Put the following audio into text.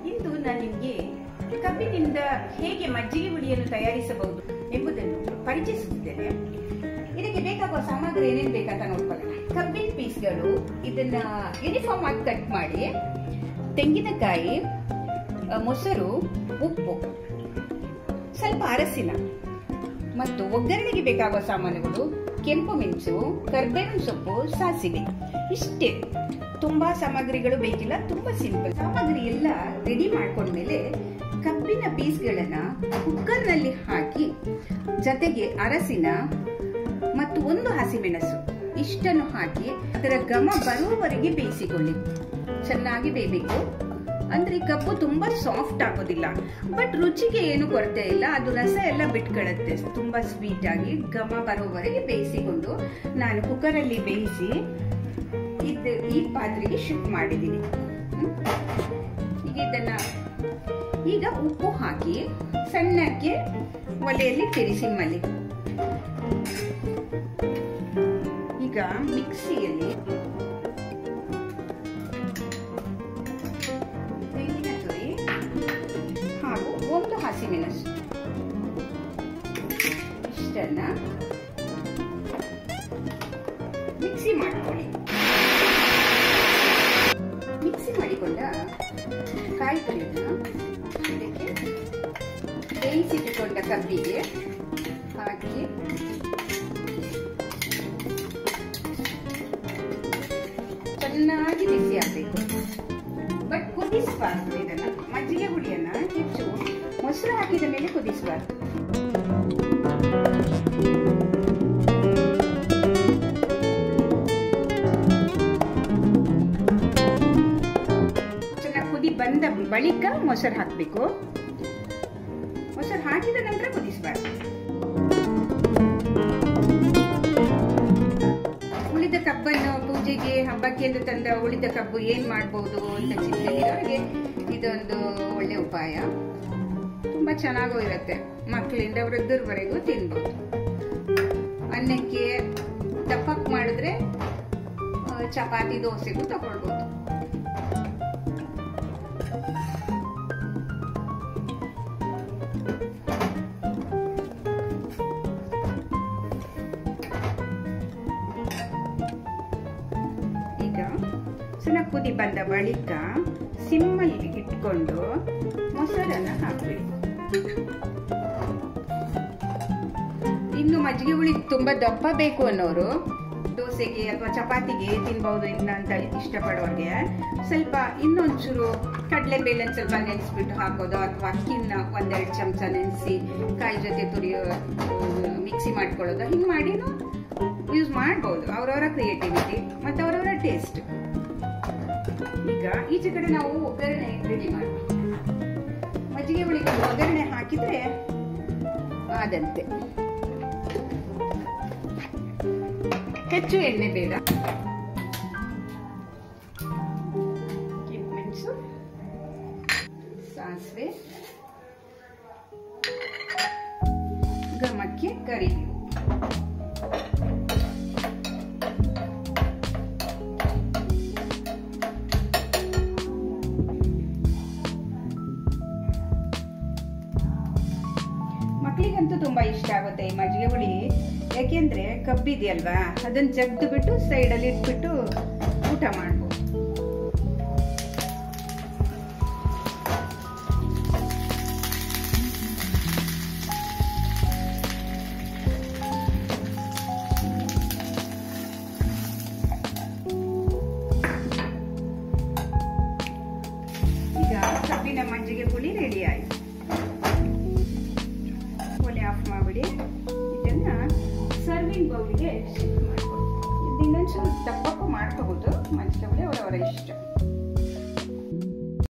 ಇಂದು ನಾನು ನಿಮಗೆ ಕಬ್ಬಿನಿಂದ ಹೇಗೆ ಮಜ್ಜಿಗೆ ಹುಳಿಯನ್ನು ತಯಾರಿಸಬಹುದು ಎಂಬುದನ್ನು ಪರಿಚಯಿಸುತ್ತಿದ್ದೇನೆ ಇದಕ್ಕೆ ಬೇಕಾಗುವ ಸಾಮಗ್ರಿ ಏನೇನು ಬೇಕಂತ ನೋಡ್ಕೊಳ್ಳೋಣ ಕಬ್ಬಿನ ಪೀಸ್ಗಳು ಇದನ್ನ ಯೂನಿಫಾರ್ಮ್ ಆಗಿ ಕಟ್ ಮಾಡಿ ತೆಂಗಿನಕಾಯಿ ಆ, ಮೊಸರು ಉಪ್ಪು ಸ್ವಲ್ಪ ಅರಸಿನ ಮತ್ತು ಒಗ್ಗರಣೆಗೆ ಬೇಕಾಗುವ ಸಾಮಾನುಗಳು ಕೆಂಪು ಮೆಣಸು ಕರ್ಬೇವಿನ ಸೊಪ್ಪು ಸಾಸಿವೆ ಇಷ್ಟೇ ತುಂಬಾ ಸಾಮಗ್ರಿಗಳು ಬೇಕಿಲ್ಲ ತುಂಬಾ ಸಿಂಪಲ್ ಸಾಮಗ್ರಿ ಎಲ್ಲ ರೆಡಿ ಮಾಡ್ಕೊಂಡ್ಮೇಲೆ ಕಬ್ಬಿನ ಪೀಸ್ಗಳನ್ನ ಕುಕ್ಕರ್ನಲ್ಲಿ ಹಾಕಿ ಜೊತೆಗೆ ಅರಸಿನ ಮತ್ತು ಒಂದು ಹಸಿಮೆಣಸು ಇಷ್ಟನ್ನು ಹಾಕಿ ಅದರ ಘಮ ಬರುವವರೆಗೆ ಬೇಯಿಸಿಕೊಳ್ಳಿ ಚೆನ್ನಾಗಿ ಬೇಯಬೇಕು ಅಂದ್ರೆ ಈ ಕಬ್ಬು ತುಂಬಾ ಸಾಫ್ಟ್ ಆಗೋದಿಲ್ಲ ಬಟ್ ರುಚಿಗೆ ಏನು ಕೊರತೆ ಇಲ್ಲ ಅದು ರಸ ಎಲ್ಲ ಬಿಟ್ಕೊಳ್ಳುತ್ತೆ ತುಂಬಾ ಸ್ವೀಟ್ ಆಗಿ ಘಮ ಬರೋವರೆಗೆ ಬೇಯಿಸಿಕೊಂಡು ನಾನು ಕುಕ್ಕರಲ್ಲಿ ಬೇಯಿಸಿ ಇದು ಈ ಪಾತ್ರೆಗೆ ಶಿಫ್ಟ್ ಮಾಡಿದ್ದೀನಿ ಹ್ಮ್. ಈಗ ಇದನ್ನ ಈಗ ಉಪ್ಪು ಹಾಕಿ ಸಣ್ಣಕ್ಕೆ ಒಲೆಯಲ್ಲಿ ತಿರಿಸಿಮ್ಮಲ್ಲಿ ಈಗ ಮಿಕ್ಸಿಯಲ್ಲಿ ತೆಂಗಿನ ತುರಿ ಹಾಗೂ ಒಂದು ಹಸಿಮೆಣಸು ಇಷ್ಟನ್ನ ಮಿಕ್ಸಿ ಮಾಡ್ಕೊಳ್ಳಿ ಮಿಕ್ಸಿ ಮಾಡಿಕೊಂಡ ಕಾಯಿ ತುರಿಯನ್ನ ಇದಕ್ಕೆ ಬೇಯಿಸಿಟ್ಟುಕೊಂಡ ಕಬ್ಬಿಗೆ ಹಾಕಿ ಚೆನ್ನಾಗಿ ಬಿಸಿ ಆಗಬೇಕು ಬಟ್ ಕುದಿಸಬಾರ್ದು ಇದನ್ನ ಮಜ್ಜಿಗೆ ಹುಳಿಯನ್ನ ಹೆಚ್ಚು ಮೊಸರು ಹಾಕಿದ ಮೇಲೆ ಕುದಿಸಬಾರ್ದು ಚೆನ್ನಾಗಿ ಕುದಿ ಬಂದ ಬಳಿಕ ಮೊಸರು ಹಾಕಬೇಕು ಮೊಸರು ಹಾಕಿದ ನಂತರ ಕುದಿಸಬಾರ್ದು ಉಳಿದ ಕಬ್ಬನ್ನು ಪೂಜೆಗೆ ಹಬ್ಬಕ್ಕೆ ಎಂದು ತಂದ ಉಳಿದ ಕಬ್ಬು ಏನ್ ಮಾಡ್ಬೋದು ಅಂತ ಚಿಂತೆಗಿರೋರಿಗೆ ಇದೊಂದು ಒಳ್ಳೆ ಉಪಾಯ ತುಂಬಾ ಚೆನ್ನಾಗೂ ಇರುತ್ತೆ ಮಕ್ಕಳಿಂದ ವೃದ್ಧರವರೆಗೂ ತಿನ್ಬೋದು ಅನ್ನಕ್ಕೆ ದಪ್ಪಕ್ಕೆ ಮಾಡಿದ್ರೆ ಆ, ಚಪಾತಿ ದೋಸೆಗೂ ತಗೊಳ್ಬೋದು ಈಗ ಚೆನ್ನಾಗಿ ಕುದಿ ಬಂದ ಬಳಿಕ ಸಿಮ್ಮಲ್ಲಿ ಇಟ್ಕೊಂಡು ಮೊಸರನ್ನ ಹಾಕಬೇಕು ಇನ್ನು ಮಜ್ಜಿಗೆ ಹುಳಿ ತುಂಬಾ ದಪ್ಪ ಬೇಕು ಅನ್ನೋರು ದೋಸೆಗೆ ಅಥವಾ ಚಪಾತಿಗೆ ತಿನ್ಬಹುದು ಇಲ್ಲ ಅಂತ ಇಷ್ಟಪಡೋರಿಗೆ ಸ್ವಲ್ಪ ಇನ್ನೊಂಚೂರು ಕಡಲೆಬೇಳೆನ ಸ್ವಲ್ಪ ನೆನೆಸ್ಬಿಟ್ಟು ಹಾಕೋದು ಅಥವಾ ಅಕ್ಕಿನ ಒಂದೆರಡು ಚಮಚ ನೆನೆಸಿ ಕಾಯಿ ಜೊತೆ ತುರಿಯೋ ಮಿಕ್ಸಿ ಮಾಡ್ಕೊಳ್ಳೋದು ಹಿಂಗೆ ಮಾಡಿನೂ ಯೂಸ್ ಮಾಡ್ಬೋದು ಅವರವರ ಕ್ರಿಯೇಟಿವಿಟಿ ಮತ್ತು ಅವರವರ ಟೇಸ್ಟ್ ಈಗ ಈಚೆ ಕಡೆ ನಾವು ಒಗ್ಗರಣೆ ರೆಡಿ ಮಾಡ್ತೀವಿ ಮಜ್ಜಿಗೆ ಹುಳಿಗೆ ಒಗ್ಗರಣೆ ಹಾಕಿದ್ರೆ ಆದಂತೆ ಹೆಚ್ಚು ಎಣ್ಣೆ ಬೇಡ ಕೆಂಪು ಮೆಣಸು ಸಾಸಿವೆ ಗಮಕ್ಕೆ ಕರಿಬೇವು ಮಕ್ಕಳಿಗಂತೂ ತುಂಬಾ ಇಷ್ಟ ಆಗುತ್ತೆ ಈ ಮಜ್ಜಿಗೆ ಹುಳಿ ಯಾಕೆಂದ್ರೆ ಕಬ್ಬಿದೆಯಲ್ವಾ ಅದನ್ನ ಜಗ್ದು ಬಿಟ್ಟು ಸೈಡಲ್ಲಿ ಇಟ್ಬಿಟ್ಟು ಊಟ ಮಾಡ್ಬೋದು ಈಗ ಕಬ್ಬಿನ ಮಜ್ಜಿಗೆ ಹುಳಿ ರೆಡಿ ಆಯ್ತು ಒಲೆ ಆಫ್ ಮಾಡಿಬಿಡಿ ಇದನ್ನ ಸರ್ವಿಂಗ್ ಬೌಲ್ಗೆ ಶಿಫ್ಟ್ ಮಾಡ್ಬೋದು ಇದು ಇನ್ನೊಂಚೂರು ದಪ್ಪಕ್ಕೂ ಮಾಡ್ಕೋಬೋದು ಮಜ್ಜಿಗೆ ಹುಳಿ ಅವರವರ ಇಷ್ಟ